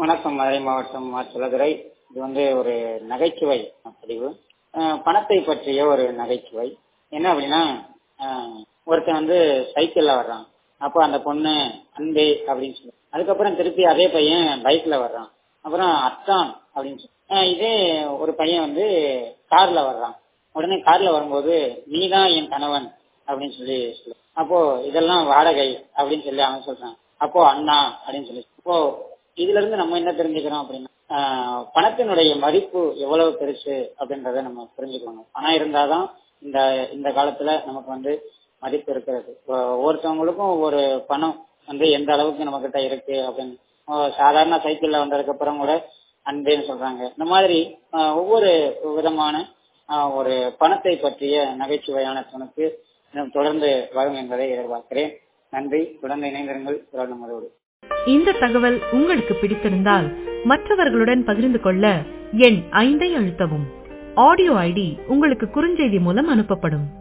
வணக்கம் மதுரை மாவட்டம் மாச்சலதுரை இது வந்து ஒரு நகைச்சுவை பதிவு அஹ் பணத்தை பற்றிய ஒரு நகைச்சுவை என்ன அப்படின்னா அஹ் ஒருத்தன் வந்து சைக்கிள்ல வர்றான் அப்போ அந்த பொண்ணு அன்பே அப்படின்னு சொல்லி அதுக்கப்புறம் திருப்பி அதே பையன் பைக்ல வர்றான் அப்புறம் அத்தான் அப்படின்னு சொல்லி அஹ் இதே ஒரு பையன் வந்து கார்ல வர்றான் உடனே கார்ல வரும்போது நீதான் என் கணவன் அப்படின்னு சொல்லி சொல்லு அப்போ இதெல்லாம் வாடகை அப்படின்னு சொல்லி அவன் சொல்றான் அப்போ அண்ணா அப்படின்னு சொல்லி அப்போ இதுல இருந்து நம்ம என்ன தெரிஞ்சுக்கிறோம் அப்படின்னா ஆஹ் பணத்தினுடைய மதிப்பு எவ்வளவு பெருசு அப்படின்றத நம்ம புரிஞ்சுக்கணும் பணம் இருந்தாதான் இந்த இந்த காலத்துல நமக்கு வந்து மதிப்பு இருக்கிறது இப்போ ஒவ்வொருத்தவங்களுக்கும் ஒவ்வொரு பணம் வந்து எந்த அளவுக்கு நம்ம கிட்ட இருக்கு அப்படின்னு இப்போ சாதாரண சைக்கிள்ல வந்ததுக்கு அப்புறம் கூட அன்பேன்னு சொல்றாங்க இந்த மாதிரி ஆஹ் ஒவ்வொரு விதமான ஆஹ் ஒரு பணத்தை பற்றிய நகைச்சுவையான துணுக்கு இன்னும் தொடர்ந்து வரும் என்பதை எதிர்பார்க்கிறேன் நன்றி தொடர்ந்து இணைந்திருங்கள் குரல் நமதோடு இந்த தகவல் உங்களுக்கு பிடித்திருந்தால் மற்றவர்களுடன் பகிர்ந்து கொள்ள எண் ஐந்தை அழுத்தவும் ஆடியோ ஐடி உங்களுக்கு குறுஞ்செய்தி மூலம் அனுப்பப்படும்